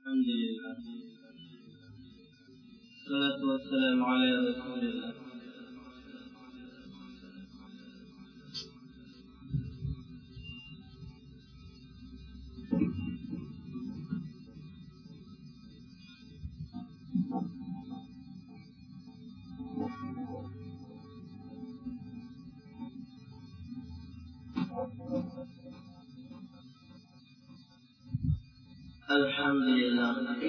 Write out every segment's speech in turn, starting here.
الحمد لله الصلاة والسلام على رسول الله الحمد لله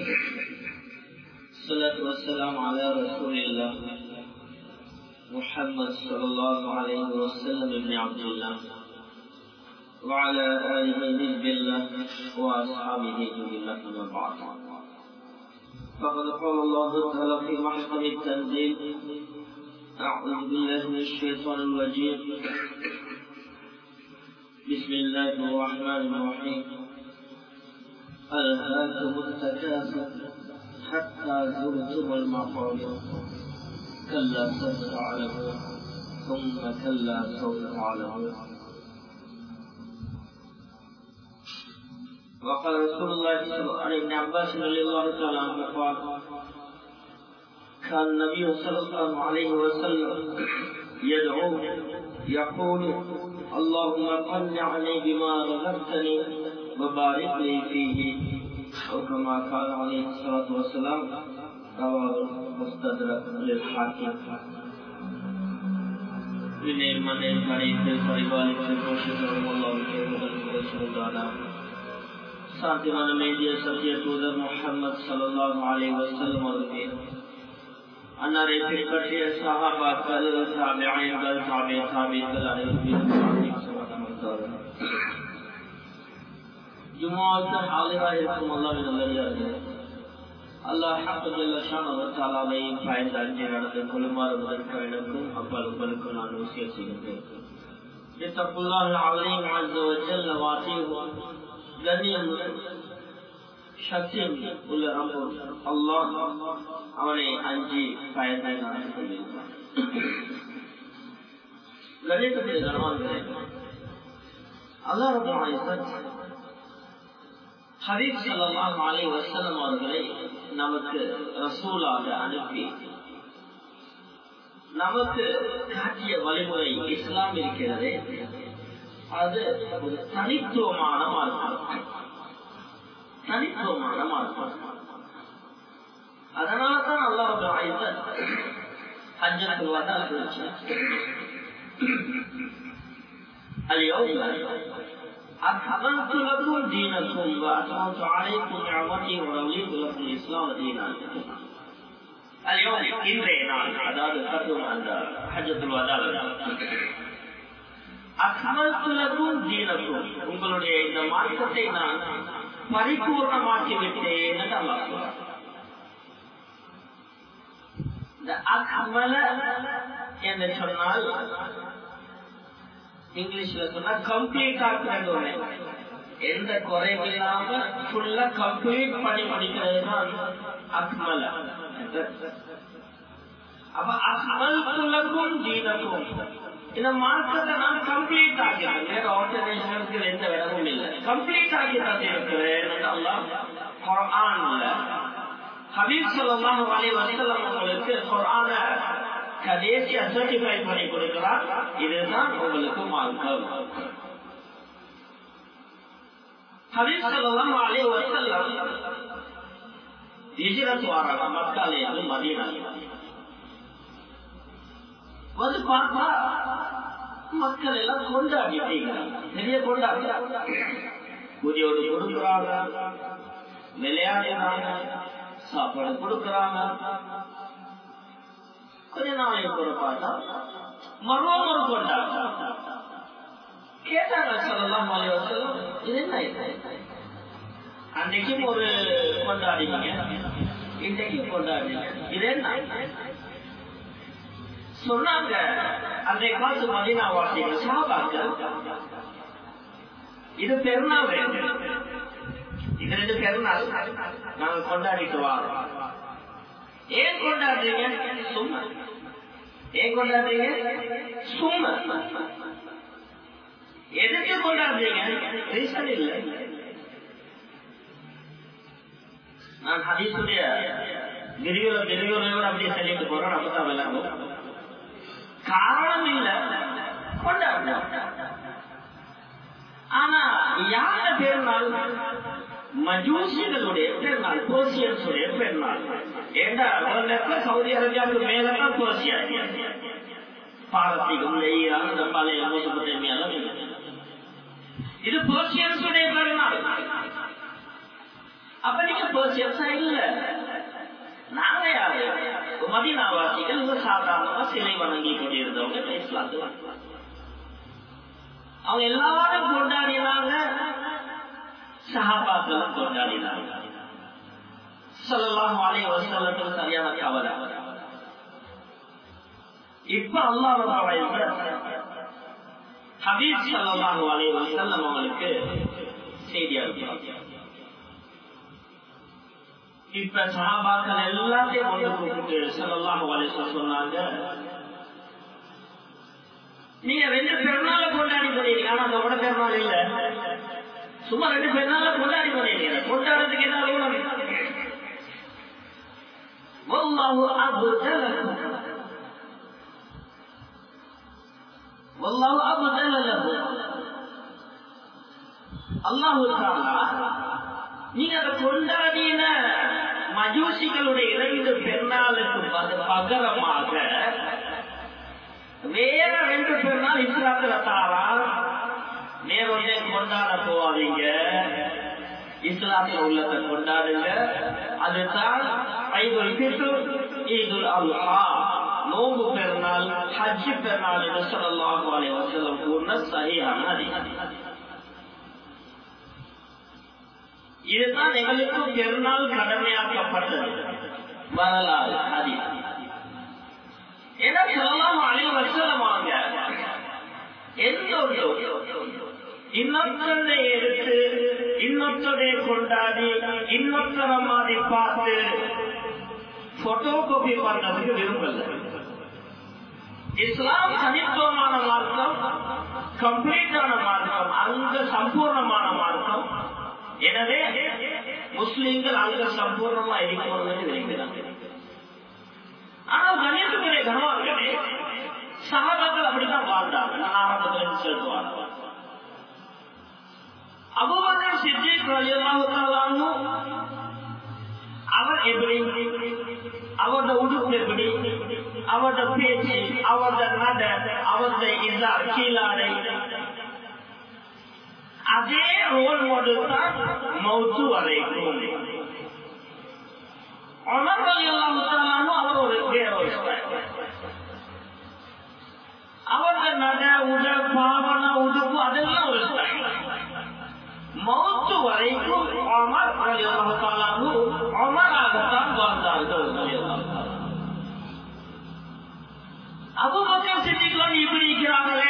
الصلاة والسلام على رسول الله محمد صلى الله عليه وسلم بن عبد الله وعلى آله حزب الله وأصحابه حزب الله أما بعد فقد قال الله تعالى في محكم التنزيل أعوذ بالله من الشيطان الرجيم بسم الله الرحمن الرحيم ألهاكم التكاثر حتى زرتم المقابر كلا سوف تعلمون ثم كلا سوف تعلمون وقال رسول الله صلى الله عليه وسلم عباس رضي الله تعالى عنه قال كان النبي صلى الله عليه وسلم يدعو يقول اللهم قنعني بما رزقتني وبارك لي فيه أو كما قال عليه الصلاة والسلام رواه مستدرك للحاكم வினை மனை படைத்து பரிபாலித்து போஷித்தரும் அல்லாவுக்கு முதல் சொல்றாரா சாத்தியமான மேதிய சத்திய தூதர் முகமது சல்லாஹ் அலி வசல்லம் அவர்கள் அன்னாரை பின்பற்றிய சஹாபாக்கள் தாபியங்கள் தாபிய தாபியங்கள் அனைவரும் ஜுமாவுக்கு ஆளிராக இருக்கும் அல்லாவின் நல்லடியார்கள் அல்லாஹ் ஹாலை பயந்து அஞ்சு நடந்து கொள்ளுமாறு முதற்கு எனக்கும் அப்பால் உங்களுக்கும் நான் விஷயம் செய்கின்றேன் சத்தியம் உள்ள அல்லாஹ் அவனை அஞ்சி பயந்து நடந்து கொண்டிருக்கிறான் கணிதத்தில் கனவான்களே அல்லாஹ் ஹபீப் சல்லாஹ் அலி வசலம் அவர்களை நமக்கு ரசூலாக அனுப்பி நமக்கு காட்டிய வழிமுறை இஸ்லாம் இருக்கிறது அது ஒரு தனித்துவமான மார்க்கம் தனித்துவமான மார்க்கம் அதனால தான் அல்லாஹ் ஆயுதன் ஹஜ்ஜத்துக்கு வந்தா اليوم أكملت لكم دينكم وأتممت عليكم نعمتي ورضيت لكم الإسلام دينا اليوم இன்றைய நாள் அதாவது கட்டும் அந்த ஹஜ்ஜத்துல் வதா அக்மல்து லக்கும் தீனக்கும் உங்களுடைய இந்த மார்க்கத்தை நான் பரிபூர்ணமாக்கி விட்டேன் என்று அல்லாஹ் சொல்றார் இந்த அக்மல என்று சொன்னால் இங்கிலீஷ்ல சொன்னா கம்ப்ளீட் ஆக்குறது எந்த குறையும் இல்லாம ஃபுல்லா கம்ப்ளீட் பண்ணி முடிக்கிறது தான் அக்மல அப்ப அக்மல் குலக்கும் தீனக்கும் இந்த மார்க்கத்தை நான் கம்ப்ளீட் ஆகிறேன் வேற ஆல்டர்னேஷனுக்கு எந்த இடமும் இல்லை கம்ப்ளீட் ஆகி இருக்கிறேன் குரான்ல ஹபீப் சல்லாஹ் அலி வசலம் உங்களுக்கு குரான கடைசியா சர்டிஃபை பண்ணி கொடுக்கிறார் இதுதான் உங்களுக்கு மார்க்கம் ஹபீப் ஸல்லல்லாஹு அலைஹி வஸல்லம் ஹிஜ்ரத் வராங்க மக்கால இருந்து மதீனா வந்து பார்த்தா மக்கள் எல்லாம் கொண்டாடிட்டீங்க நிறைய கொண்டாடி புதியோடு கொடுக்குறாங்க விளையாடுறாங்க சாப்பாடு கொடுக்குறாங்க கொஞ்ச நாளைக்கு கூட பார்த்தா மர்மம் ஒரு கொண்டாங்க கேட்டாங்க சொல்லலாம் மலைவசலம் இது என்ன அன்னைக்கும் ஒரு கொண்டாடினீங்க இன்றைக்கும் கொண்டாடினீங்க இது என்ன சொன்னாங்க அன்றைய காலத்து மதினா வாசிகள் சாபாக்கள் இது பெருநாள் இது ரெண்டு பெருநாள் நாங்க கொண்டாடிட்டு வரோம் ஏன் கொண்டாடுறீங்க சும்மா ஏன் கொண்டாடுறீங்க சும்மா எதுக்கு கொண்டாடுறீங்க ரீசன் இல்லை நான் ஹதீஸுடைய விரிவுரை விரிவுரையோட அப்படியே சொல்லிட்டு போறேன் அப்பதான் விளங்கும் காரணம் இல்ல கொண்டாட ஆனா யார பெருநாள் மஜூசிகளுடைய பெருநாள் போசியன்ஸுடைய பெருநாள் ஏண்டா உலகத்துல சவுதி அரேபியாவுக்கு மேலதான் போசியா பாரசீகம் இந்த ஈரான் இந்த பழைய மோசப்பட்டமையாலும் இது போசியன்ஸுடைய பெருநாள் அப்ப நீங்க போசியன்ஸா இல்ல நாங்க யாரு மதினாவாசிகள் சாதாரணமா சிலை வணங்கி கொண்டிருந்தவங்க இஸ்லாத்து அவங்க எல்லாரும் கொண்டாடினாங்க சஹாபாக்களும் கொண்டாடினாங்க சொல்லலாம் வாழை வசலத்துக்கு சரியான கவலை இப்ப அல்லாஹ் ஹபீப் சல்லாஹு அலை வசல்லம் அவங்களுக்கு செய்தி அனுப்பினாங்க இப்ப சஹாபாக்கள் எல்லாத்தையும் கொண்டு கூப்பிட்டு சல்லாஹு அலை சொன்னாங்க நீங்க ரெண்டு பெருநாள கொண்டாடி போறீங்க ஆனா அதோட பெருநாள் இல்ல சும்மா ரெண்டு பெருநாள கொண்டாடி போறீங்க கொண்டாடுறதுக்கு என்ன அலுவலம் والله أبدلكم والله أبدل له الله تعالى நீங்க அதை கொண்டாடின மஜூசிகளுடைய இரண்டு பெருநாளுக்கு பகரமாக வேற ரெண்டு பெருநாள் இஸ்லாத்துல தாரா நேரொன்னே கொண்டாட போவாதீங்க இஸ்லாத்தில் உள்ளத்தை கொண்டாடுங்க அதுதான் ஐதுல் பித்ர் ஈதுல் அல்ஹா நோம்பு பெருநாள் ஹஜ் பெருநாள் என்று ஸல்லல்லாஹு அலைஹி வஸல்லம் கூறின சஹீஹான ஹதீஸ் இதுதான் எங்களுக்கு பெருநாள் கடமையாக்கப்பட்டது வரலாறு ஹதீஸ் ஏன்னா ஸல்லல்லாஹு அலைஹி வஸல்லம் அவங்க எந்த ஒரு இன்னொருத்தரை எடுத்து இன்னொருத்தரை கொண்டாடி இன்னொருத்தர மாதிரி பார்த்து போட்டோ காப்பி பண்றதுக்கு விரும்பல இஸ்லாம் தனித்துவமான மார்க்கம் கம்ப்ளீட்டான மார்க்கம் அங்க சம்பூர்ணமான மார்க்கம் எனவே முஸ்லிம்கள் அங்க சம்பூர்ணமா இருக்கணும்னு நினைக்கிறாங்க ஆனால் கணேசனுடைய கனவார்களே சகாபாக்கள் அப்படித்தான் வாழ்ந்தாங்க நான் ஆரம்பத்தில் சொல்லுவாங்க அபுபக்கர் சித்திக் ரலியல்லாஹு அவர் எப்படி அவருடைய உடுப்பு எப்படி அவருடைய பேச்சு அவருடைய நட அவருடைய இதா கீழாடை அதே ரோல் மாடல் தான் மௌத்து வரைக்கும் அமர் ரலியல்லாஹு அவர் ஒரு வேற ஒரு அவருடைய நட உட பாவன உடுப்பு அதெல்லாம் ஒரு ஸ்டைல் மௌத்து வரைக்கும் அமர் அலியல்லாஹு அமராகத்தான் வாழ்ந்தார்கள் அபுபக்கர் சித்திக்கலாம் இப்படி இருக்கிறாங்களே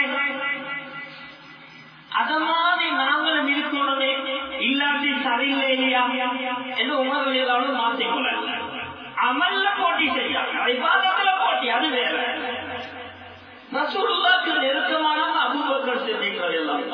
அத மாதிரி நாங்களும் இருக்கணுமே இல்லாட்டி சரியில்லை இல்லையா என்று உமர் அலியல்லாவும் மாற்றிக்கொள்ள அமல்ல போட்டி செய்யாங்க விவாதத்துல போட்டி அது வேற ரசூலுல்லாக்கு நெருக்கமான அபுபக்கர் சித்திகள் எல்லாம்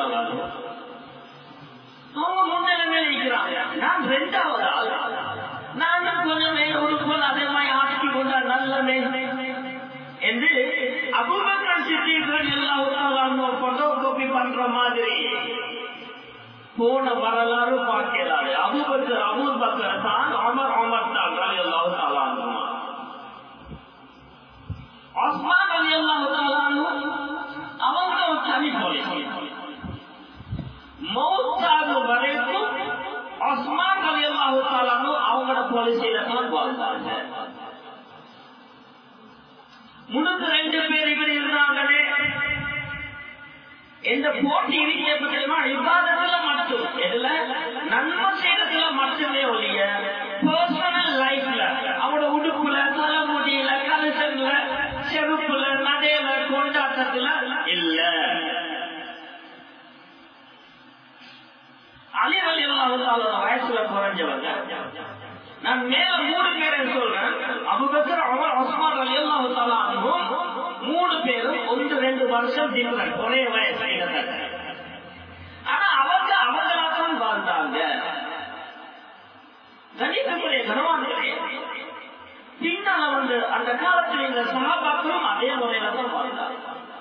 அவங்க முன்னிலைமையில இருக்கிறாங்க நான் ரெண்டாவது ஆள் நானும் கொஞ்சமே ஒரு போல் அதே மாதிரி ஆட்சி கொண்ட நல்லமே என்று அபுபக்கர் சித்திகள் எல்லாம் போட்டோ காப்பி பண்ற மாதிரி போன வரலாறு பார்க்கிறாரு அபுபக்கர் அபுபக்கர் தான் அமர் அமர் தான் எல்லாம் தாளாங்க ஆஸ்மான் அலி எல்லாம் அவங்க ஒரு தனி பாலிசி மௌத்தாகும் வரைக்கும் அஸ்மான் அலி அல்லாஹு அவங்களோட பாலிசியில தான் வாழ்ந்தாங்க முன்னுக்கு ரெண்டு பேர் இப்படி இருந்தாங்களே எந்த போட்டி இருக்கிறது தெரியுமா விவாதத்துல மட்டும் எதுல நன்மை செய்யறதுல மட்டுமே ஒழிய பர்சனல் லைஃப்ல அவனோட உடுப்புல தலைமுடியில கலசன்ல செருப்புல நடையில கொண்டாட்டத்துல இல்ல அலிவலி வயசுல குறைஞ்சவங்க நான் மேல மூணு பேரை சொல்றேன் அபுபக்கர் அவர் ஒஸ்மான் அலி அல்லாஹு மூணு பேரும் ஒன்று ரெண்டு வருஷம் டிஃபரண்ட் ஒரே வயசு கிட்டத்தட்ட ஆனா அவங்க அவங்களாத்தான் வாழ்ந்தாங்க கணிதமுடைய கனவான்களே பின்னால வந்து அந்த காலத்தில் இந்த சகாபாக்களும் அதே முறையில தான் வாழ்ந்தார்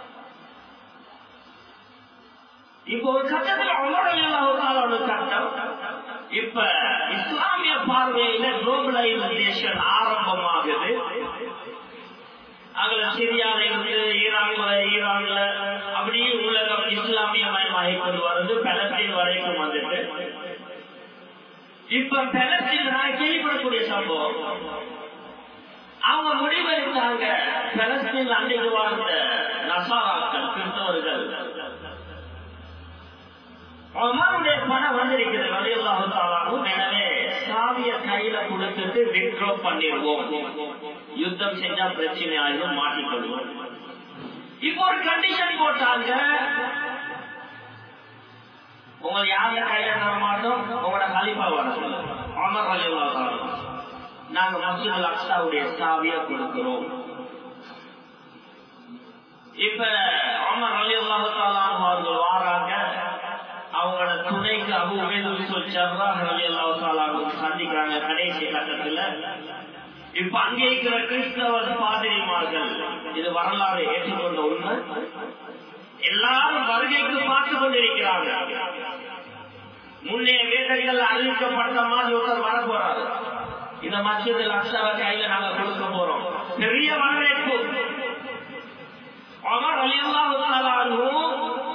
இப்போ ஒரு கட்டத்தில் அமரலாக ஒரு கட்டம் இப்ப இஸ்லாமிய பார்வையில குளோபலைசேஷன் ஆரம்பமாகுது அதுல சிரியால இருந்து ஈரான்ல ஈரான்ல அப்படியே உலகம் இஸ்லாமிய மயமாகி கொண்டு வருது பலஸ்தீன் வரைக்கும் வந்துட்டு இப்ப பலஸ்தீன் நான் கேள்விப்படக்கூடிய சம்பவம் அவங்க முடிவெடுத்தாங்க பலஸ்தீன் அன்றைக்கு வாழ்ந்த நசாராக்கள் கிறிஸ்தவர்கள் உமருடைய பணம் வந்திருக்கிறது வலியுல்லாஹாலும் எனவே சாவிய கையில கொடுத்துட்டு வித்ரோ பண்ணிடுவோம் யுத்தம் செஞ்சா பிரச்சனை ஆயிடும் மாட்டிக்கொள்வோம் இப்போ ஒரு கண்டிஷன் போட்டாங்க உங்க யார கையில தர மாட்டோம் உங்களோட கலிப்பா வர அமர் வலியுல்லாஹாலும் நாங்க மசூல் அக்ஸாவுடைய சாவிய கொடுக்கிறோம் இப்ப அமர் வலியுல்லாஹாலும் அவர்கள் வாராங்க அவங்களோட துணைக்கு அபு சந்திக்கிறாங்க கடைசி கட்டத்துல இப்ப அங்கே இருக்கிற கிறிஸ்தவ பாதிரிமார்கள் இது வரலாறு ஏற்றுக்கொண்ட உண்மை எல்லாரும் வருகைக்கு பார்த்து கொண்டிருக்கிறாங்க முன்னே வேதங்கள் அறிவிக்கப்பட்ட மாதிரி ஒருத்தர் வர போறாரு இந்த மசித லட்சவ கையில நாங்க கொடுக்க போறோம் பெரிய வரவேற்பு அவர் அலியல்லாஹு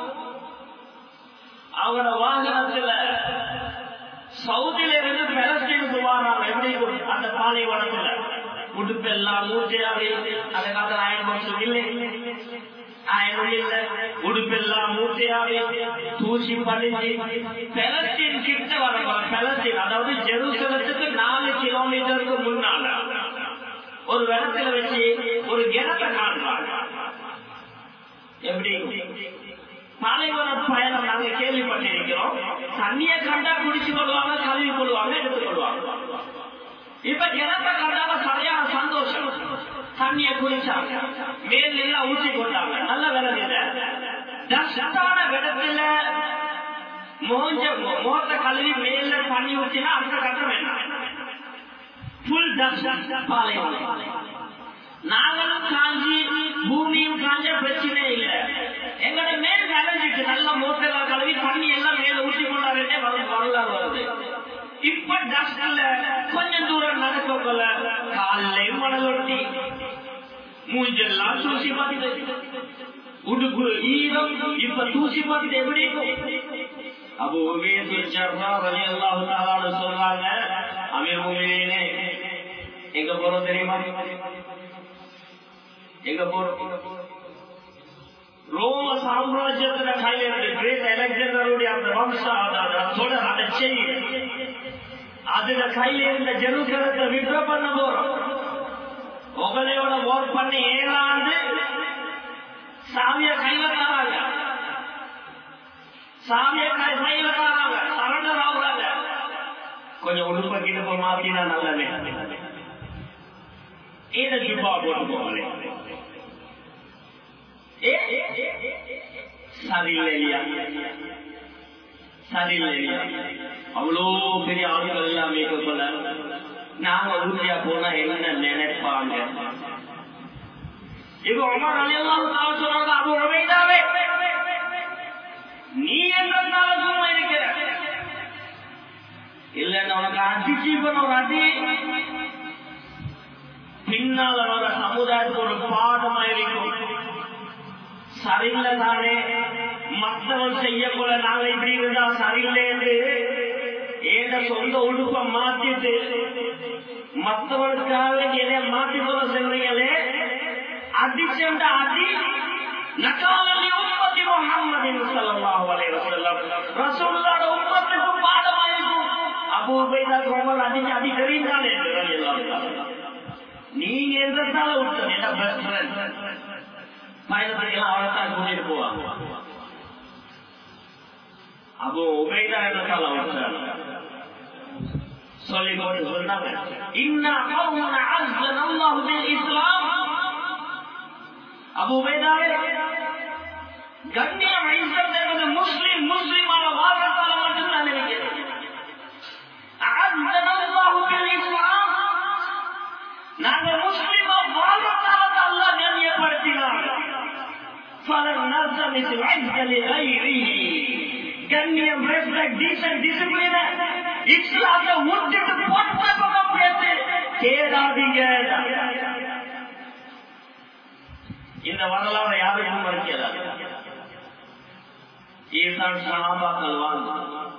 அவங்களோட வாகனத்துல சவுதியில இருந்து பெலஸ்தீனுக்கு வராங்க எப்படி அந்த பாலைவனத்துல உடுப்பு எல்லாம் மூட்டையாவே அந்த காலத்துல ஆயிரம் வருஷம் இல்லை ஆயிரம் இல்ல உடுப்பெல்லாம் மூட்டையாவே தூசி படிஞ்சு பெலஸ்தீன் கிட்ட வர பெலஸ்தீன் அதாவது ஜெருசலத்துக்கு நாலு கிலோமீட்டருக்கு முன்னால ஒரு இடத்துல வச்சு ஒரு கிணத்தை காண்றாங்க எப்படி பாலைவன பயணம் நாங்க கேள்விப்பட்டிருக்கிறோம் தண்ணியை கண்டா குடிச்சு கொள்வாங்க கழுவி கொள்வாங்க எடுத்துக் கொள்வாங்க இப்ப கிணத்த கண்டால சரியான சந்தோஷம் தண்ணிய குடிச்சாங்க மேல எல்லாம் ஊற்றி கொண்டாங்க நல்ல விலங்குல டஸ்டான விடத்துல மோஞ்ச மோத்த கழுவி மேல தண்ணி ஊற்றினா அந்த கட்டம் என்ன புல் டஸ்ட் பாலைவனம் நாங்களும் காஞ்சி பூமியும் காஞ்ச பிரச்சனை இல்லை எங்களோட மேல் கலைஞ்சிட்டு நல்ல மோட்டலா கழுவி தண்ணி எல்லாம் மேல ஊற்றி கொண்டாருன்னே வரலாறு வருது இப்ப டஸ்ட்ல கொஞ்சம் தூரம் நடக்க போல காலில் மணல் ஒட்டி மூஞ்செல்லாம் தூசி பார்த்து உடுப்பு ஈரம் இப்ப தூசி பார்த்து எப்படி அப்போ சொல்றாங்க அமீர் மூமினே எங்க போறோம் தெரியுமா எங்க போறோம் ரோம சாம்ராஜ்யத்துல கையில இருந்து கிரேட் அலெக்சாண்டருடைய அந்த வம்சம் அந்த தொடர் அந்த செய்தி அதுல கையில இருந்த ஜெருசலத்தை விட்ரோ பண்ண போறோம் உங்களையோட ஒர்க் பண்ணி ஏழாண்டு சாமிய கையில தராங்க சாமிய கையில தராங்க சரண்டர் ஆகுறாங்க கொஞ்சம் உடுப்ப கிட்ட மாத்தினா நல்லவே ஏத ஜுப்பா போட்டு போவாங்க சரியில்லையா சரியில்லையா அவ்வளோ பெரிய ஆளுகள் எல்லாம் மேற்கொள்ள நாங்க உறுதியா போனா என்ன நினைப்பாங்க இப்ப அமர் அலியெல்லாம் சொன்னாங்க அது உண்மைதாவே நீ என்றால சும்மா இருக்கிற இல்ல உனக்கு அடிச்சு ஒரு அடி பின்னால வர சமுதாயத்துக்கு ஒரு பாடமா இருக்கும் சரியில்லை தானே மற்றவன் செய்யக்கூட நாங்க இப்படி இருந்தா சரியில்லை என்று ஏத சொந்த உடுப்ப மாத்திட்டு மற்றவனுக்காக என்னை மாத்தி சொல்ல சொல்றீங்களே அதி சென்ற அதி நகாலி உம்மதி முகம்மதின் ஸல்லல்லாஹு அலைஹி வஸல்லம் ரசூலுல்லாஹ் உம்மத்துக்கு பாடமாயிருக்கும் அபூ உபைதா கோமல் அடி அடி தெரிந்தானே நீங்க என்றதால விட்டது என்ன பெஸ்ட் ஃப்ரெண்ட் பயணத்துக்கெல்லாம் அவளைத்தான் கூட்டிட்டு போவாங்க அப்போ உபைதா என்றதால விட்டாங்க சொல்லி போட்டு சொன்னாங்க இன்ன கௌமன அஸ்ஸன அல்லாஹு பில் இஸ்லாம் அபு உபைதாவே கண்ணியம் ஐசத் என்பது முஸ்லிம் முஸ்லிமான வாழ்றதால மட்டும் நான் நினைக்கிறேன் அஸ்ஸன அல்லாஹு நாங்க முஸ்லிமா வாழ்றதால அல்லா கண்ணியப்படுத்தினார் கண்ணியம் ரெஸ்பெக்ட் டீசன்ட் டிசிப்ளின் இஸ்லாத்தை விட்டுட்டு போட்ட பக்கம் பேசு தேடாதீங்க இந்த வரலாறு யாருக்கும் மறுக்கிறார் இதுதான் சனாபாக்கள் வாழ்ந்து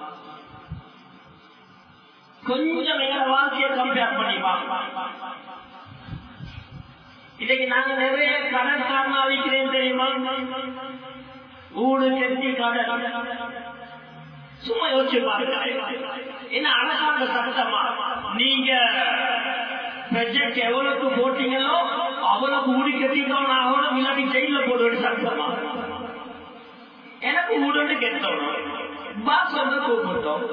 கொஞ்சம் எங்க வாழ்க்கையை கம்பேர் பண்ணி பார்க்கலாம் இன்னைக்கு நாங்க நிறைய கடன் காரணம் அழிக்கிறேன் தெரியுமா ஊடு கெட்டி கடன் சும்மா யோசிச்சு பாருங்க என்ன அழகான சட்டமா நீங்க ப்ரொஜெக்ட் எவ்வளவுக்கு போட்டீங்களோ அவ்வளவுக்கு ஊடி கட்டிட்டோம் நான் அவ்வளவு இல்லாட்டி ஜெயில போடுவேன் சட்டமா எனக்கு ஊடுன்னு கெட்டோம் பாஸ் வந்து கூப்பிட்டோம்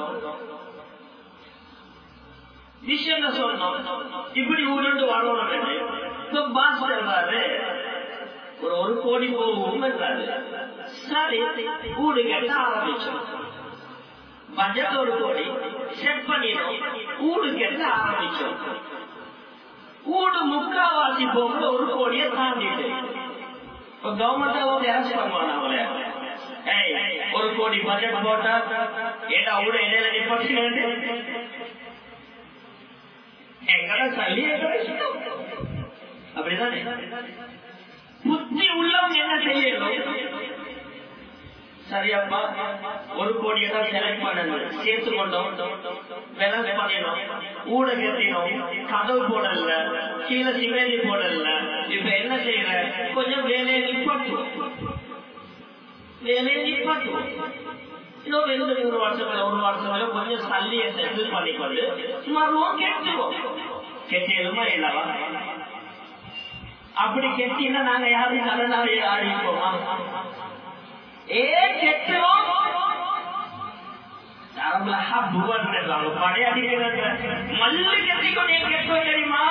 விஷயம் சொன்னோம் இப்படி ஊருண்டு வரணும் பாஸ் சொல்றாரு ஒரு ஒரு கோடி போகும் என்றாரு சரி ஊடு கட்ட ஆரம்பிச்சோம் பட்ஜெட் ஒரு கோடி செட் பண்ணினோம் ஊடு கட்ட ஆரம்பிச்சோம் ஊடு முக்காவாசி போக ஒரு கோடியை தாண்டிட்டு இப்ப கவர்மெண்ட் ஒரு அரசு பண்ணுவாங்க ஒரு கோடி பட்ஜெட் போட்டா ஏடா ஊட இடையில நிப்பாட்டு எங்கட சல்லி அப்படிதானே புத்தி உள்ளவங்க என்ன செய்யணும் சரியாப்பா ஒரு கோடியை தான் செலக்ட் பண்ணணும் சேர்த்து கொண்டோம் பேலன்ஸ் பண்ணினோம் ஊட கட்டினோம் கதவு போடல கீழே சிவேலி போடல இப்ப என்ன செய்யற கொஞ்சம் வேலையை நிப்பாட்டுவோம் வேலையை நிப்பாட்டுவோம் இன்னும் ரெண்டு மூணு வருஷங்கள ஒரு வருஷங்கள கொஞ்சம் சல்லியை செட்டில் பண்ணிக்கொண்டு மறுவோம் கெட்டுவோம் கெட்டியலுமா இல்லவா அப்படி கெட்டினா நாங்க யாரும் கடனாவே ஆடிப்போமா ஏ கெட்டுவோம் மல்லு கெட்டிக்கொண்டே கெட்டுவோம் தெரியுமா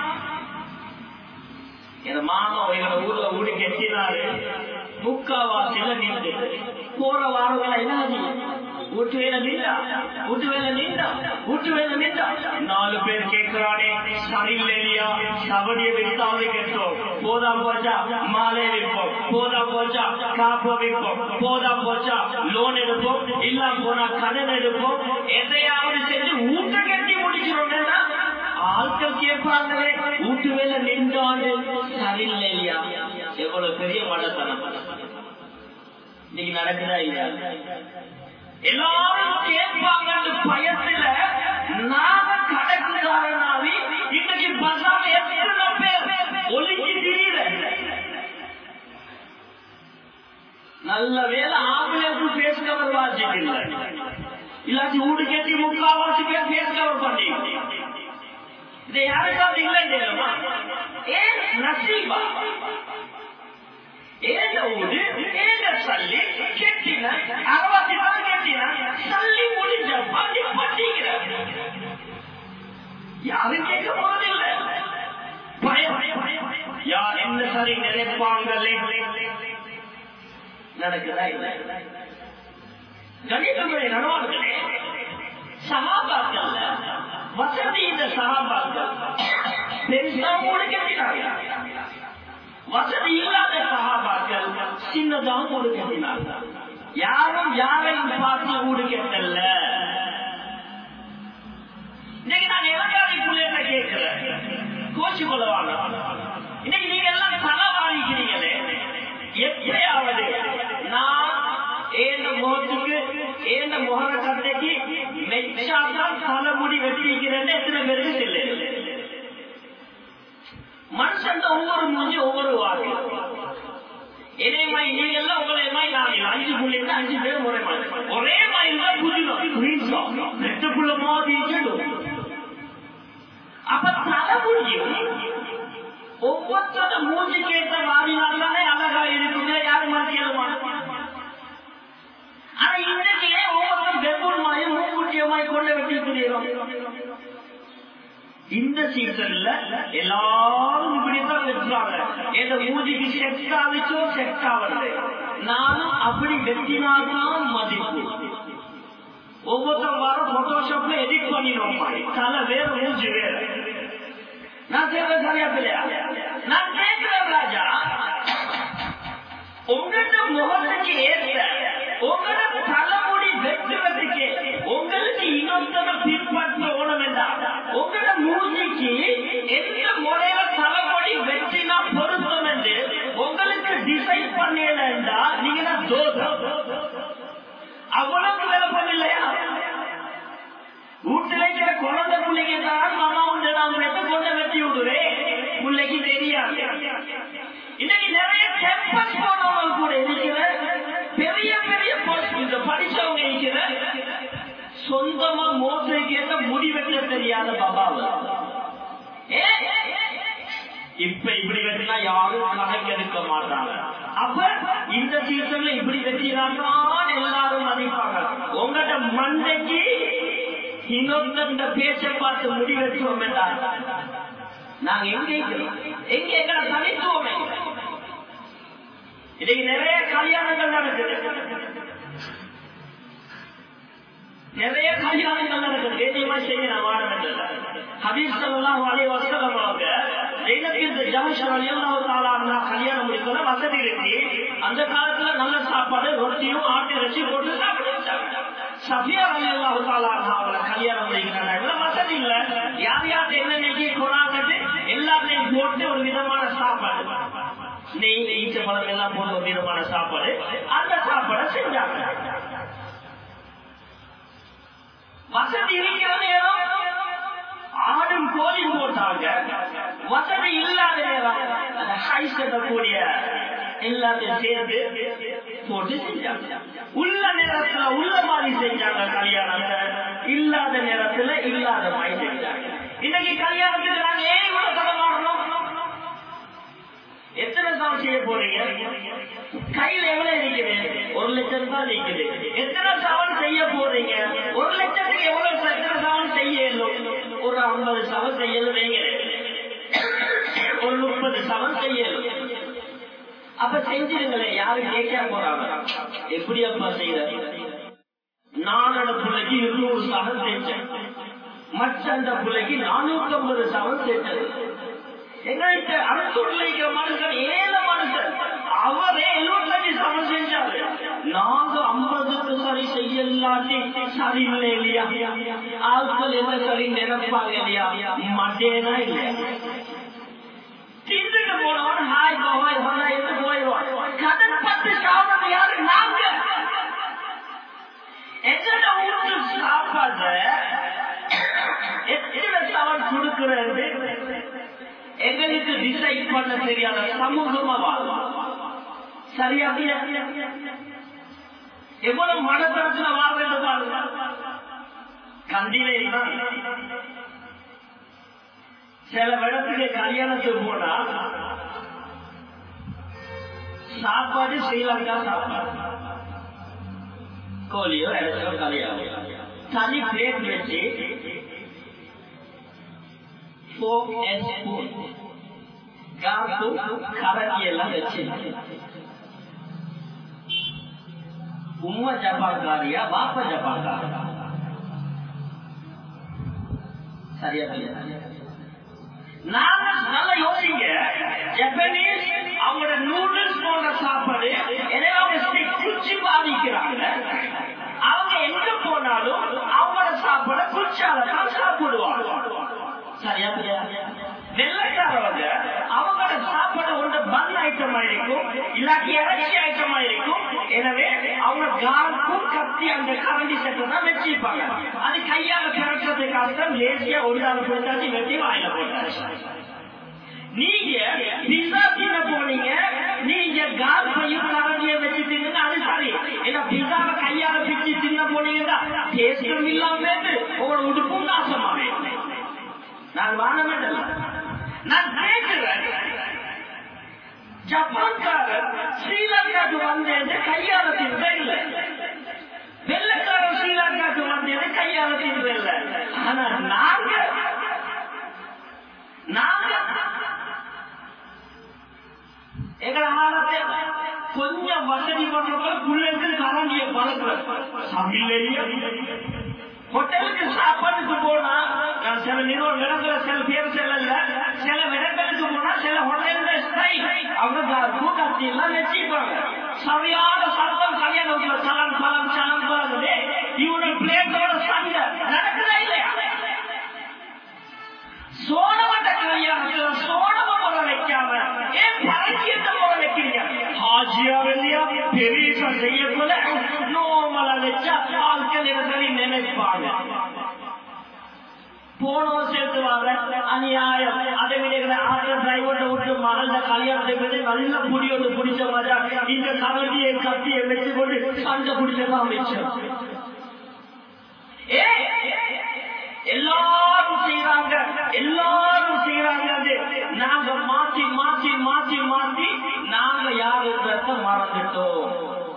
எங்க மாமா எங்க ஊர்ல ஊடி கெட்டினாரு முக்காவாசியில நின்று போற வாரங்கள என்ன வீட்டு வேலை நின்றா வீட்டு வேலை நின்றா வீட்டு வேலை நின்றா நாலு பேர் கேட்கிறானே சரியில்லையா சபடிய விற்காம கேட்டோம் போதா போச்சா மாலை விற்போம் போதா போச்சா காப்போ விற்போம் போதா போச்சா லோன் எடுப்போம் இல்ல போனா கடன் எடுப்போம் எதையாவது செஞ்சு ஊட்ட கட்டி முடிச்சிருந்தேன்னா ஆட்கள் கேட்பாங்களே வீட்டு வேலை நின்றாண்டு சரியில்லையா எவ்வளவு பெரிய மடத்தனம் இன்னைக்கு நடக்குதா இல்லையா எல்லாரும் கேட்பாங்க பயத்துல நாம கணக்குதாரனாவி இன்னைக்கு பசாம எத்தனை பேர் ஒளிஞ்சு திரியிற நல்ல வேலை ஆம்பளைக்கு பேஸ் கவர் வாசிக்கு இல்லை இல்லாட்டி வீடு கேட்டி முக்காவாசி பேர் பேஸ் கவர் பண்ணி இதை யாருக்காவது இல்லைன்னு ஏன் நசீபா ஏந்த ஊடு ஏந்த சல்லி கெட்டின அறுபத்தி நாள் கெட்டின சல்லி முடிஞ்ச பண்ணி பட்டிக்கிற யாரும் கேட்க போறதில்லை பயம் யார் என்ன சரி நினைப்பாங்களே நடக்குதா இல்லை கணிதமுறை நடவார்களே சகாபாக்கள் வசதி இந்த சகாபாக்கள் பெருசா மூடு கட்டினாங்க வசதி இல்லாத சகாபாக்கள் சின்னதாக வீடு கட்டினாங்க யாரும் யாரையும் பார்த்து வீடு கட்டல இன்னைக்கு நான் இலங்காவை பிள்ளைங்க கேட்கிறேன் கோச்சு கொள்ளவாங்க இன்னைக்கு நீங்க எல்லாம் தலவாரிக்கிறீங்களே எப்பயாவது நான் ஏந்த முகத்துக்கு ஏந்த முகர கட்டைக்கு மெச்சாதான் தலைமுடி வெட்டிக்கிறேன்னு எத்தனை பேருக்கு தெரியல மனுஷன் ஒவ்வொரு முடிஞ்சு ஒவ்வொரு வாக்கு இதே மாதிரி நீங்க எல்லாம் உங்களை மாதிரி நான் அஞ்சு புள்ளைங்க அஞ்சு பேர் ஒரே மாதிரி ஒரே மாதிரி தான் புரியணும் ரெண்டு புள்ள மாதிரி அப்ப தலைமுடியும் ஒவ்வொருத்தர மூஞ்சி கேட்ட மாறினால்தானே அழகா இருக்குங்க யாரு மாற்றியலுமா ஆனா இன்னைக்கு ஒவ்வொருத்தரும் பெப்பூர் மாய் மூக்குட்டியமாய் கொண்டு வெட்டிக்கிறோம் இந்த சீசன்ல எல்லாரும் இப்படித்தான் வெட்டுறாங்க எந்த மூஞ்சிக்கு செட் ஆகிச்சோ செட் ஆகல நானும் அப்படி வெட்டினாதான் மதிப்பு ஒவ்வொருத்தரும் வர போட்டோஷாப்ல எடிட் பண்ணிடுவோம் தலை வேற மூஞ்சி வேற நான் செய்யற சரி பிள்ளையா நான் கேட்கிறேன் ராஜா உங்களோட முகத்துக்கு ஏற்ற உங்களோட தலைமுடி வெட்டுறதுக்கு உங்களுக்கு இன்னொருத்தர பின்பற்ற ஓணும் என்றால் உங்களோட மூஞ்சிக்கு எந்த முறையில தலைமுடி வெட்டினா பொருத்தம் என்று உங்களுக்கு டிசைன் பண்ணல என்றால் நீங்க தான் தோசம் அவ்வளவு விளப்பம் இல்லையா வீட்டுல இருக்கிற குழந்தை பிள்ளைங்க தான் மாமா உண்டு நான் வெட்ட கொண்ட வெட்டி விடுவேன் பிள்ளைக்கு தெரியாது இன்னைக்கு நிறைய கேம்பஸ் போனவங்க கூட இருக்கிற பெரிய பெரிய போஸ்ட் இந்த படிச்சவங்க இருக்கிற சொந்தமா மோசை கேட்ட முடிவெட்ட தெரியாத பாபாவை ஏ இப்ப இப்படி வெட்டினா யாரும் கணக்கு எடுக்க மாட்டாங்க அப்ப இந்த சீசன்ல இப்படி வெட்டினால்தான் எல்லாரும் மதிப்பாங்க உங்கள்கிட்ட மண்டைக்கு இன்னொருத்த பேச்சை பார்த்து முடிவெட்டுவோம் என்றால் நாங்க எங்க இருக்கிறோம் எங்க எங்களை தனித்துவம் எங்க? இன்னைக்கு நிறைய கல்யாணங்கள் நடக்குது நிறைய கல்யாணங்கள் நடக்குது வேதியமா செய்ய நான் வாழ வேண்டும் ஹபீஸ் சல்லாஹ் அலி வசலம் அவங்க ஜெயினத்திற்கு ஜஹஷர் அலியல்லாஹு தஆலா அன்ஹா கல்யாணம் முடிக்கல வசதி இருக்கு அந்த காலத்துல நல்ல சாப்பாடு ரொட்டியும் ஆட்டு இறைச்சி போட்டு சாப்பிடுறாங்க சஃபியா அலியல்லாஹு தஆலா அன்ஹா அவங்கள கல்யாணம் முடிக்கிறாங்க வசதி இல்ல யார் யார் என்ன நெய்யி கொடாங்கட்டு எல்லாத்தையும் போட்டு ஒரு விதமான சாப்பாடு நெய் ஈச்ச பழம் எல்லாம் போட்டு ஒரு விதமான சாப்பாடு அந்த சாப்பாடை செஞ்சாங்க வசதி இருக்கிற நேரம் ஆடும் கோழி போட்டாங்க வசதி இல்லாத நேரம் அந்த ஹைஸ் கட்டக்கூடிய எல்லாத்தையும் சேர்த்து போட்டு செஞ்சாங்க உள்ள நேரத்துல உள்ள மாதிரி செஞ்சாங்க கல்யாணத்தை இல்லாத நேரத்துல இல்லாத மாதிரி செஞ்சாங்க இன்னைக்கு கல்யாணத்துக்கு நாங்க ஏன் இவ்வளவு தடமாறணும் எத்தனை சவன் செய்ய போறீங்க கையில எவ்வளவு இருக்குது ஒரு லட்சம் தான் இருக்குது எத்தனை சவன் செய்ய போறீங்க ஒரு லட்சத்துக்கு எவ்வளவு ச- எத்தனை சவன் செய்யலும் ஒரு ஐம்பது சவன் செய்யலும் வைங்க ஒரு முப்பது சவன் செய்யலும் அப்ப செஞ்சிருங்களே யாரும் கேட்க போறாங்க எப்படி அப்பா செய்யற நானோட பிள்ளைக்கு இருநூறு சவன் செஞ்சேன் மற்ற அந்த பிள்ளைக்கு நானூத்தி ஐம்பது சவன் செஞ்சது எங்களுக்கு அரசூர்ல இருக்கிற மனுஷன் ஏழு மனுஷன் அவரே எழுபத்தஞ்சு சமம் செஞ்சாரு நாங்க ஐம்பதுக்கு சரி செய்யலாட்டி சரி இல்லை இல்லையா ஆட்கள் என்ன சரி நினைப்பாங்க இல்லையா மட்டேனா இல்லையா திண்டுட்டு போனவன் ஹாய் பாபாய் வந்தா எடுத்து போயிடுவான் கடன் பத்து சாப்பிடுறது யாரு நாங்க எங்கட வீட்டு சாப்பாடு எத்தனை சவன் கொடுக்கிறது எங்களுக்கு டிசைட் பண்ண தெரியாத சமூகமா வாழ்வோம் சரியா எவ்வளவு மனத்தரத்துல வாழ்றது பாருங்க கண்டிலே சில இடத்துக்கு கல்யாணத்துக்கு போனா சாப்பாடு ஸ்ரீலங்கா சாப்பாடு கோழியோ இறைச்சோ கல்யாணம் தனி பிளேட் வச்சு fork and spoon. காப்பு கரண்டி எல்லாம் வச்சு உம்மா ஜப்பாக்காரியா பாப்பா ஜப்பாக்காரியா சரியா சரியா நாங்க நல்லா யோசிங்க ஜப்பனீஸ் அவங்களோட நூடுல்ஸ் போன்ற சாப்பாடு எனவே அவங்க stick குச்சி பாதிக்கிறாங்க அவங்க எங்க போனாலும் அவங்களோட சாப்பாட குச்சால தான் சாப்பிடுவாங்க சரியா வெள்ளக்காரவங்க அவங்களோட சாப்பாடு ஒன்று பன் ஐட்டமா இருக்கும் இல்லாட்டி இறைச்சி ஐட்டமா இருக்கும் எனவே அவங்க காலுக்கும் கத்தி அந்த கரண்டி செட்டு தான் வச்சிருப்பாங்க அது கையால பிறக்கிறது கஷ்டம் லேசியா ஒரு நாள் போட்டாச்சு வெட்டி வாயில போட்டாச்சு நீங்க பிஸா தின்ன போனீங்க நீங்க கால் பையும் கரண்டிய வச்சு தின்னு அது சரி ஏன்னா பிஸாவை கையால பிச்சு தின்ன போனீங்கன்னா டேஸ்டும் இல்லாம போயிட்டு உங்களோட உடுப்பும் நாசமாவே நான் வானமண்டல நான் கேட்கிறேன் ஜப்பான்காரர் ஸ்ரீலங்காக்கு வந்தேன்னு கையால தின்ற இல்லை வெள்ளக்காரர் ஸ்ரீலங்காக்கு வந்தேன்னு கையால தின்ற இல்லை ஆனா நாங்க நாங்க எங்களை ஆளத்தை கொஞ்சம் வசதி பண்றப்ப பிள்ளைக்கு கரண்டிய பழக்கம் சமையலையே ஹோட்டலுக்கு சாப்பாட்டுக்கு போனா நான் சில நிறுவன இடத்துல சில பேர் செல்லல சில இடங்களுக்கு அப்படி எல்லாம் வச்சுப்பாங்க சரியான சத்தம் கல்யாணத்துல சலம் சலம் சலம் பாருங்க இவனோட பிளேட்டோட சண்டை நடக்குதா இல்லையா சோழவட்ட கல்யாணத்துல சோழவ முறை வைக்காம ஏன் பரங்கியத்தை முறை வைக்கிறீங்க ஹாஜியா இல்லையா பெரிய செய்யக்குள்ள நோமல வச்சா ஆட்கள் இடத்துல நினைப்பாங்க போனோம் சேர்த்து வாங்க அநியாயம் அதை விட ஆட்டோ டிரைவர்கிட்ட விட்டு மகள கல்யாணத்தை பற்றி நல்ல புடி ஒன்று பிடிச்ச மாதிரி இந்த கரடியை கத்தியை வச்சு கொண்டு சண்டை பிடிச்சதான் வச்சோம் ஏ எல்லாரும் செய்யறாங்க எல்லாரும் செய்யறாங்க அது நாங்க மாத்தி மாத்தி மாத்தி மாத்தி நாங்க யாருன்றத மறந்துட்டோம்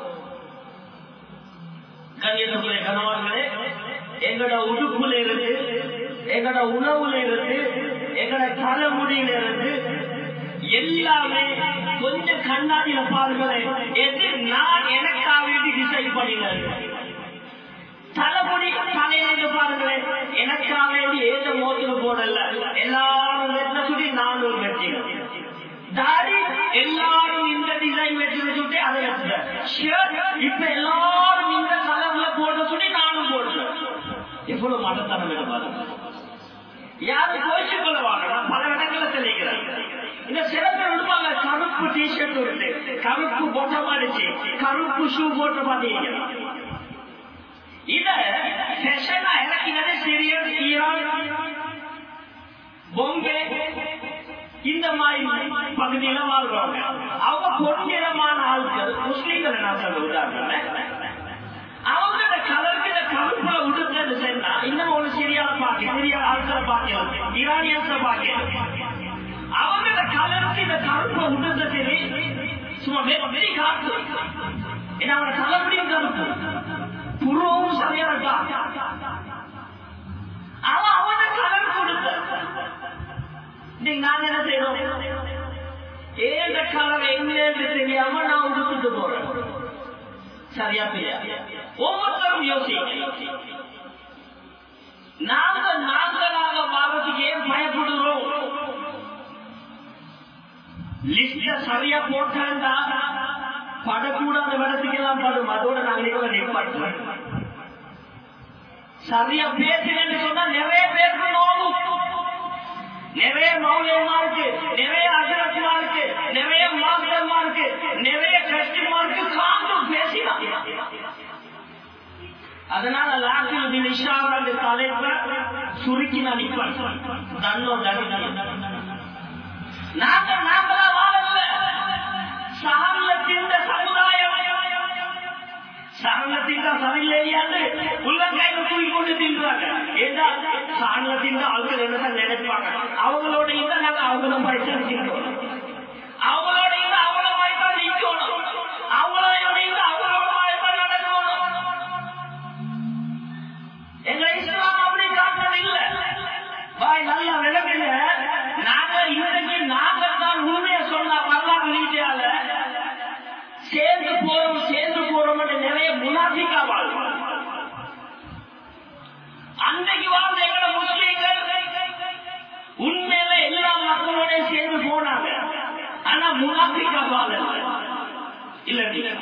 கண்ணியத்துக்குரிய கணவான்களே எங்களோட உடுப்புல இருந்து எங்களோட உணவுல இருந்து எங்களோட தலைமுடியில இருந்து எல்லாமே கொஞ்சம் கண்ணாடியில பாருங்களேன் எது நான் எனக்காக வேண்டி டிசைன் பண்ணினேன் தலைமுடி தலையில பாருங்களேன் எனக்காக வேண்டி ஏத மோத்துல போடல எல்லாரும் வெட்ட சுடி நானும் வெட்டினேன் தாடி எல்லாரும் இந்த டிசைன் வச்சு வச்சுட்டு அதை வச்சுட்டேன் ஷர்ட் இப்ப எல்லாரும் இந்த கலர்ல போட சொல்லி நானும் போடுறேன் எவ்வளவு மதத்தனம் இருக்கு பாருங்க யாரும் கோச்சு கொள்ளுவாங்க நான் பல இடங்கள்ல சொல்லிக்கிறேன் இந்த சிறப்பு விடுவாங்க கருப்பு டிஷர்ட் இருக்கு கருப்பு பொட்டம் அடிச்சு கருப்பு ஷூ போட்டு பாத்தீங்க இத ஃபேஷனா இறக்கினது சிரியன் ஈரான் பொம்பே இந்த மாதிரி பகுதியில வாழ்றவங்க அவங்க பொன்னிறமான ஆட்கள் முஸ்லீம்களை நான் சொல்ல உதாரணம் அவங்க இந்த கலருக்கு இந்த கருப்புல உடுக்கிறது சொன்னா இன்னும் ஒரு சிரியால பாக்க சிரியா ஆட்களை பாக்க ஈரானியன்ஸ பாக்க அவங்க இந்த கலருக்கு இந்த கருப்புல உடுத்த சரி சும்மா வெறி காத்து ஏன்னா அவனோட தலைமுடியும் கருப்பு புருவமும் சரியா இருக்கா அவன் அவன கலர் கொடுத்த நீங்க நாங்க என்ன செய்யறோம் ஏந்த கலர் எங்கேன்னு தெரியாம நான் உடுத்துட்டு போறேன் சரியா இல்லையா ஒவ்வொருத்தரும் யோசிக்க நாங்க நாங்களாக வாழ்றதுக்கு ஏன் பயப்படுறோம் லிஸ்ட சரியா போட்டாண்டா படக்கூடாத இடத்துக்கெல்லாம் படும் அதோட நாங்க நிப்பாட்டுறோம் சரியா பேசுறேன்னு சொன்னா நிறைய பேருக்கு நோவும் நிறைய மௌலியமா இருக்கு நிறைய அகரத்துமா இருக்கு நிறைய மாஸ்டர்மா இருக்கு நிறைய கஷ்டமா இருக்கு காண்டும் பேசினான் அதனால லாக்கில் நிஷார் அந்த தலைப்ப சுருக்கி நான் நிற்பேன் தன்னோ தனி நாங்க நாங்களா வாழல சாரலத்தின் சமுதாயம் சாரணத்தின் சரியில்லையாண்டு உள்ளங்கையில தூக்கி கொண்டு தின்றாங்க ஏதா சாரணத்தின் ஆட்கள் என்னதான் நினைப்பாங்க அவங்களோட இந்த நாங்க அவங்களும் பயிற்சிக்கிறோம் அவங்களோட இந்த அவங்கள மாதிரி நிற்கணும் அவங்களோட இந்த அவங்களோட மாதிரி நடக்கணும் எங்க இஸ்லாம் அப்படி காட்டுறது இல்ல பாய் நல்லா விளக்குங்க நாங்க இன்றைக்கு நாங்க தான் உண்மையை சொன்ன வரலாறு ரீதியால சேர்ந்து போறோம் சேர்ந்து போறோம் நிறைய முனாபிக்கா வாழ்வோம் அன்னைக்கு வாழ்ந்த எங்களோட முஸ்லீம்கள் உண்மையில எல்லா மக்களோட சேர்ந்து போனாங்க ஆனா முனாபிக்கா வாழல இல்ல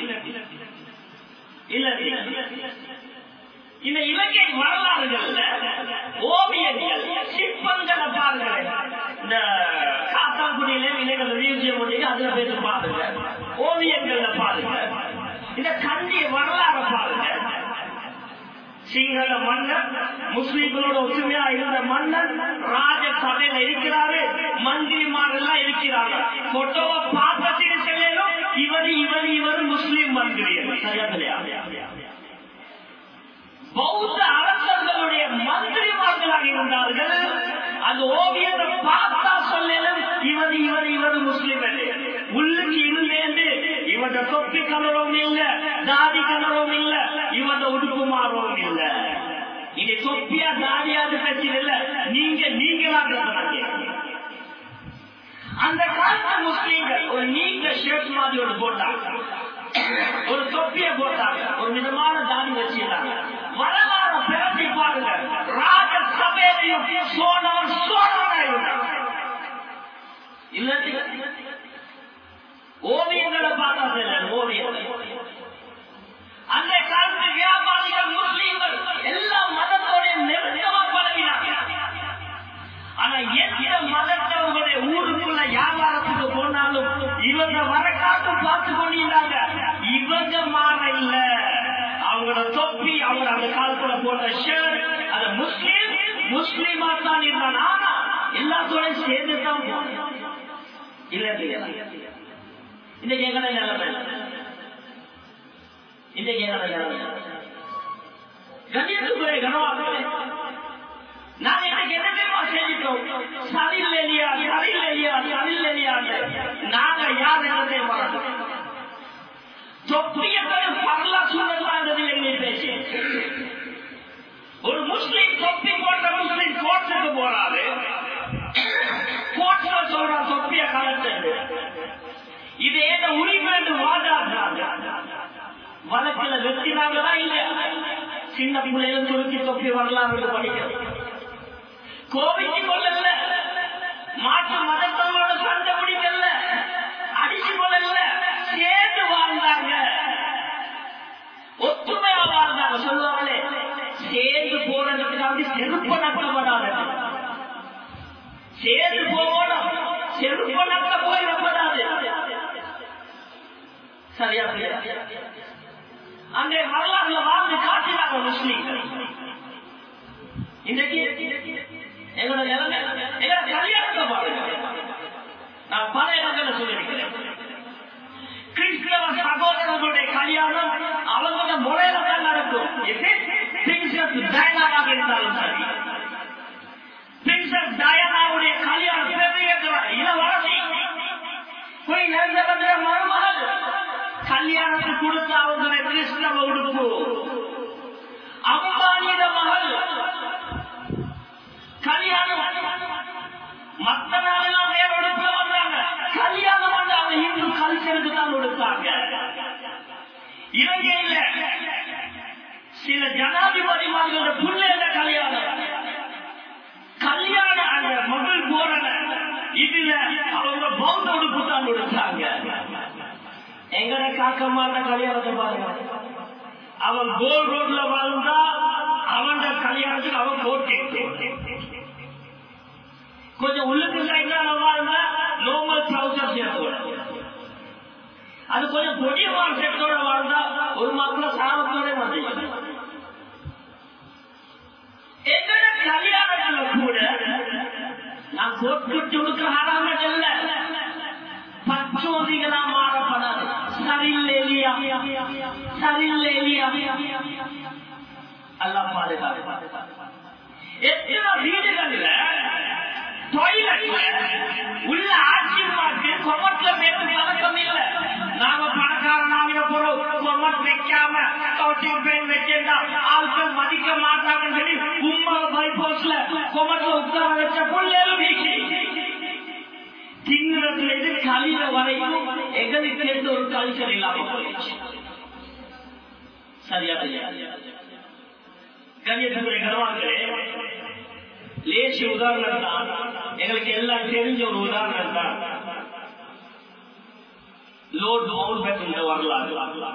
இல்ல இல்ல இந்த இலங்கை வரலாறுகள்ல ஓவியங்கள் சிற்பங்களை பாருங்க இந்த காத்தாங்குடியில இலைகள் மியூசியம் ஒன்றிங்க அதுல பேச பாருங்க ஓவியங்கள்ல பாருங்க இந்த கண்டிய வரலாறு பாருங்க சிங்கள மன்னர் முஸ்லிம்களோட ஒற்றுமையா இருந்த மன்னர் ராஜ சபையில இருக்கிறாரு மந்திரிமாரெல்லாம் இருக்கிறாங்க போட்டோவை பார்த்துட்டு செல்லும் இவர் இவர் இவர் முஸ்லிம் மந்திரி சரியா இல்லையா பௌத்த அரசர்களுடைய மந்திரிமார்களாக இருந்தார்கள் அந்த ஓவியத்தை பார்த்தா சொல்லலும் இவர் இவர் இவர் முஸ்லிம் உள்ளுக்கு இல்லேந்து இவட தொப்பி கலரும் இல்ல தாடி கலரும் இல்ல இவட உடுப்பு மாறவும் இல்ல இது தொப்பியா தாடியாது பிரச்சனை இல்ல நீங்க நீங்களாக அந்த காலத்து முஸ்லீம்கள் ஒரு நீண்ட ஷர்ட் மாதிரி ஒரு போட்டாங்க ஒரு தொப்பிய போட்டாங்க ஒரு விதமான தாடி வச்சிருந்தாங்க வரலாறு பிறப்பி பாருங்க ராஜ சபையிலையும் சோழன் சோழனா இருந்தாங்க இல்லாட்டி ஓவியங்களை ஆனா எந்த மதத்தவங்களுடைய ஊருக்குள்ள வியாபாரத்துக்கு போனாலும் இவங்க வரக்காட்டும் பார்த்து கொண்டிருந்தாங்க இவங்க மாற இல்ல அவங்களோட தொப்பி அவங்க அந்த காலத்துல போட்ட ஷர்ட் அது முஸ்லீம் முஸ்லீமா தான் இருந்தான் ஆனா எல்லாத்தோட சேர்ந்து தான் இல்ல இல்லையா இன்னைக்கு எங்கட நிலைமை இன்னைக்கு எங்கட நிலைமை கண்ணியத்துக்குரிய கனவாக நாங்க இன்னைக்கு என்ன தெரியுமா செஞ்சிட்டோம் சரியில்லையா சரியில்லையா சரியில்லையா நாங்க யார் என்னதே மறந்தோம் தொப்பியத்தை பரலா சொல்லலாங்கிறது எங்களை பேச்சு ஒரு முஸ்லீம் தொப்பி போட்ட முஸ்லீம் கோர்ட்டுக்கு போறாரு கோர்ட்ல சொல்றான் தொப்பிய கலட்டு இது என்ன உரிமை என்று வாதாடுறாங்க வழக்கில் வெற்றினாங்களா இல்ல சின்ன பிள்ளையில துருக்கி தொப்பி வரலாம் என்று படிக்கிறது கோவிச்சு கொள்ளல மாற்று மதத்தவங்களோட சண்டை பிடிக்கல அடிச்சு கொள்ளல சேர்ந்து வாழ்ந்தாங்க ஒத்துமையா வாழ்ந்தாங்க சொல்லுவாங்களே சேர்ந்து போறதுக்காக செருப்ப நட்டப்படாத சேர்ந்து போகணும் செருப்ப நட்ட போயிடப்படாது சரியா சரியா அங்கே வரலாறுல வாழ்ந்து காட்டினாங்க முஸ்லீம்கள் இன்றைக்கு எங்களோட நிலைமை எங்களோட கல்யாணத்தை பாருங்க நான் பல இடங்களில் சொல்லியிருக்கிறேன் கிறிஸ்தவ சகோதரர்களுடைய கல்யாணம் அவங்களோட முறையில தான் நடக்கும் பிரின்சஸ் டயனாவாக இருந்தாலும் சரி பிரின்சஸ் டயனாவுடைய கல்யாணம் பெரிய இளவரசி போய் நேர்ந்த மருமகள் கல்யாணத்துக்கு கொடுத்த அவங்களுடைய கிறிஸ்தவ உடுப்பு அம்பானியிட மகள் கல்யாணம் மத்த நாளெல்லாம் வேற உடுப்புல வந்தாங்க கல்யாணம் வந்து அவங்க இந்து கல்ச்சருக்கு தான் கொடுத்தாங்க இலங்கையில சில ஜனாதிபதிமார்களோட பிள்ளைகள கல்யாணம் கல்யாணம் அந்த மகள் போறன இதுல அவங்க பௌத்த உடுப்பு தான் கொடுத்தாங்க எங்கட காக்கமான கல்யாணத்தை பாருங்க அவன் கோல் ரோட்ல வாழ்ந்தா அவன் கல்யாணத்துக்கு அவன் போட்டு கொஞ்சம் உள்ளுக்கு சைட்ல வாழ்ந்தா நோமல் ட்ரௌசர் சேர்த்து அது கொஞ்சம் பொடியமான செட்டோட வாழ்ந்தா ஒரு மாப்பிள்ள சாபத்தோட வந்து எங்கட கல்யாணத்துல கூட நான் கோட்டு உடுக்க ஆரம்பிச்சல பச்சோதிகளா மாறப்படாது சரியில்லையா சரியில்லையா அல்லா பாதுகாப்பு எத்தனை வீடுகள்ல டாய்லெட்ல உள்ள ஆட்சி பார்த்து கொமட்ல பேருந்து பழக்கம் இல்ல நாம பணக்காரன் ஆகிற போறோம் கொமட் வைக்காம கவுட்டிங் பெயின் வச்சிருந்தா ஆட்கள் மதிக்க மாட்டாங்கன்னு சொல்லி உம்மா பைபோஸ்ல கொமட்ல உட்கார வச்ச புள்ளேலும் வீசி திங்கத்துல இது கழிற வரைக்கும் எங்களுக்கு எந்த ஒரு கல்ச்சர் இல்லாம போயிடுச்சு சரியா சரியா கண்ணியத்துக்குரிய கனவாங்களே லேசி உதாரணம் தான் எங்களுக்கு எல்லாம் தெரிஞ்ச ஒரு உதாரணம் தான் லோட் மவுண்ட் பேட்டன் வரலாறு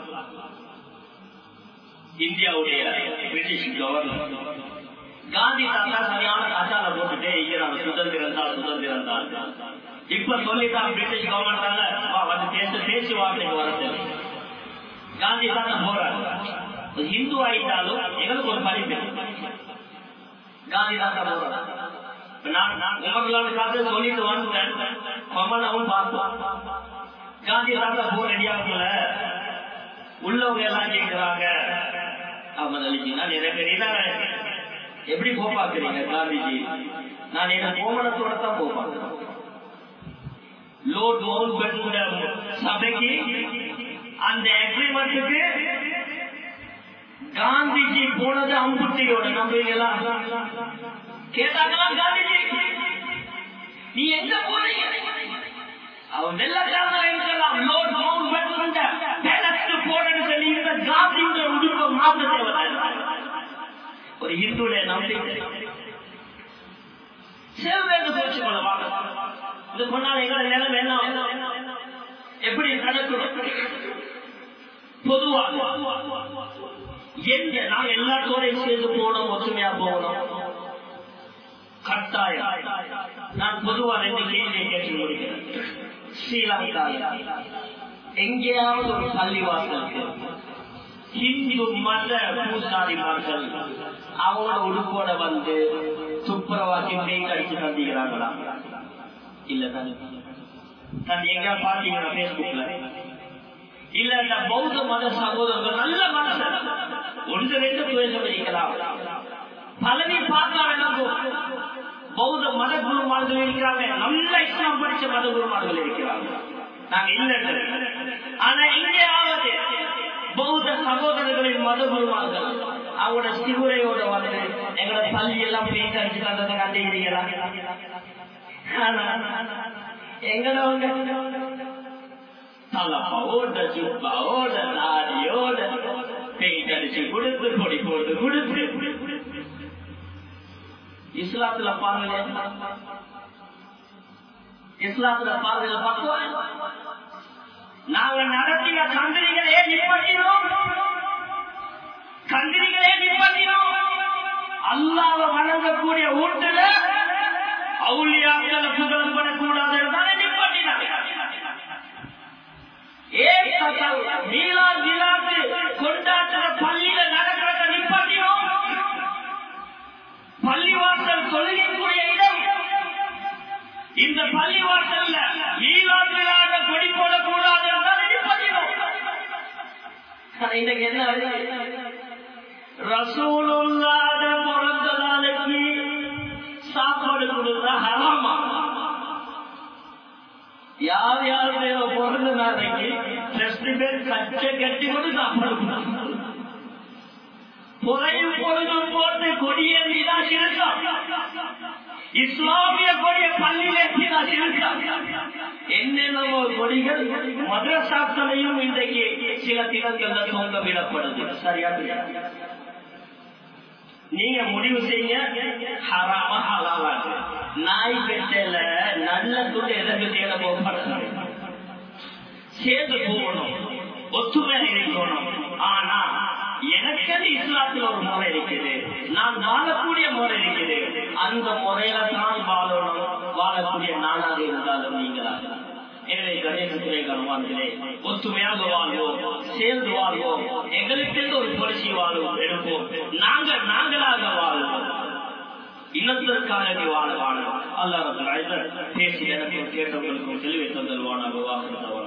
இந்தியாவுடைய பிரிட்டிஷ் கவர்னர் காந்தி தாத்தா சரியான கசால போட்டுட்டே இருக்கிறாங்க சுதந்திரம் தான் சுதந்திரம் தான் இப்ப சொல்லித்தான் பிரிட்டிஷ் கவர்மெண்ட் வந்து பேச பேச்சுவார்த்தைக்கு வரது காந்தி தாத்தா போறாரு இந்து ஆயிட்டாலும் எங்களுக்கு ஒரு படிப்பு காந்தி தாத்தா போறாரு நான் உமர்லான்னு காத்து சொல்லிட்டு வந்தேன் கமலாவும் பார்த்தோம் காந்தி தாத்தா போற ரெடியாகல உள்ளவங்க எல்லாம் கேட்கிறாங்க அஹமது அலிஜி நான் நிறைய பேர் எப்படி போப்பாக்குறீங்க காந்திஜி நான் என்ன கோமணத்தோட தான் போப்பாக்குறேன் லோட் மவுண்ட் பெட்ரோட சபைக்கு அந்த அக்ரிமெண்ட்டுக்கு காந்திஜி போனது அம்புட்டியோட நம்புவீங்களா கேட்டாங்களா காந்திஜி நீ எங்க போறீங்க அவன் வெள்ளக்காரன் இருக்கலாம் லோட் மவுண்ட் பெட்ரோட பேலஸ்ட் போடன்னு சொல்லி இந்த காந்தியோட உடுப்பை மாற்ற தேவை ஒரு இந்துடைய நம்பிக்கை சேர்ந்து போச்சு கொள்ளவாங்க இது கொண்டாட எங்களை நிலம் என்ன எப்படி நடக்கணும் பொதுவாக எந்த நாங்க எல்லாத்தோடையும் சேர்ந்து போகணும் ஒற்றுமையா போகணும் கட்டாயம் நான் பொதுவா ரெண்டு கேள்வியை கேட்டு முடிக்கிறேன் ஸ்ரீலங்காவில் எங்கேயாவது ஒரு பள்ளிவாசலுக்கு ஹிந்து மத பூசாரிமார்கள் அவங்களோட உடுப்போட வந்து துப்புரவாக்கி பெயிண்ட் அடிச்சு தந்திக்கிறாங்களா இல்ல தானே தன் எங்க பாத்தீங்கன்னா பேஸ்புக்ல இல்ல இந்த பௌத்த மத சகோதரர்கள் நல்ல மனசன் ஒன்று ரெண்டு பேச வைக்கலாம் பலனை பார்த்தா பௌத்த மத குருமார்கள் இருக்கிறாங்க நல்ல இஸ்லாம் படிச்ச மத குருமார்கள் இருக்கிறாங்க நாங்க இல்ல ஆனா எங்கேயாவது பௌத்த சகோதரர்களின் மத குருமார்கள் அவங்களோட சிகுரையோட வந்து எங்களோட பள்ளி எல்லாம் பெயிண்ட் அடிச்சு தந்ததை கண்டுகிறீங்களா எங்களோட தலப்பாவோட சுப்பாவோட தாடியோட பெயிண்ட் அடிச்சு கொடுத்து பொடி போட்டு கொடுத்து இஸ்லாத்துல பாருங்க இஸ்லாத்துல பாருங்க பக்குவம் நாங்க நடத்தின கந்திரிகளே நிப்பட்டினோம் கந்திரிகளே நிப்பட்டினோம் அல்லாத வணங்கக்கூடிய வீட்டுல அவுளியாக்களை புகழப்படக்கூடாது தானே நிப்பட்டினாங்க ஏன் மீளா விழாக்கு கொண்டாடுற பள்ளியில நடக்கிறத நிப்பாட்டினோம் பள்ளிவாசல் தொழிலுக்குரிய இடம் இந்த பள்ளிவாசல்ல மீளாது விழாக கொடி போடக்கூடாது என்றால் நிப்பாட்டினோம் இன்னைக்கு என்ன ரசூலுல்லாத பிறந்த நாளைக்கு சாப்பாடு கொடுத்தா ஹராமா யார் யார் பேரோ பிறந்த நாளைக்கு ரெண்டு பேர் கச்ச கட்டி கொண்டு சாப்பிடணும் புறையும் பொழுதும் போட்டு கொடியேறினா சிறுக்கம் இஸ்லாமிய கொடிய பள்ளியிலேற்றினா சிறுக்கம் என்னென்னவோ கொடிகள் மதரசாக்களையும் இன்றைக்கு சில தினங்கள்ல தொங்க விடப்படுது சரியா நீங்க முடிவு செய்ய ஹராம ஹலாலாது நாய் பெட்டல நல்ல துண்டு எதற்கு தேட போகப்படணும் சேர்ந்து போகணும் ஒத்துமை இருக்கணும் ஆனா எனக்கு இஸ்லாத்தில் ஒரு முறை இருக்குது நான் வாழக்கூடிய முறை இருக்குது அந்த முறையில தான் வாழணும் வாழக்கூடிய நானாக இருந்தாலும் நீங்களாக எனவே கணேசத்திலே கருவான்களே ஒத்துமையாக வாழ்வோம் சேர்ந்து வாழ்வோம் எங்களுக்கு ஒரு புரட்சி வாழ்வோம் எடுப்போம் நாங்கள் நாங்களாக வாழ்வோம் இன்னத்திற்காக வாழ வாழ அல்லாத பேசி எனக்கு கேட்டவர்களுக்கும் தெளிவை தந்தல்வானாக வாக்குறவர்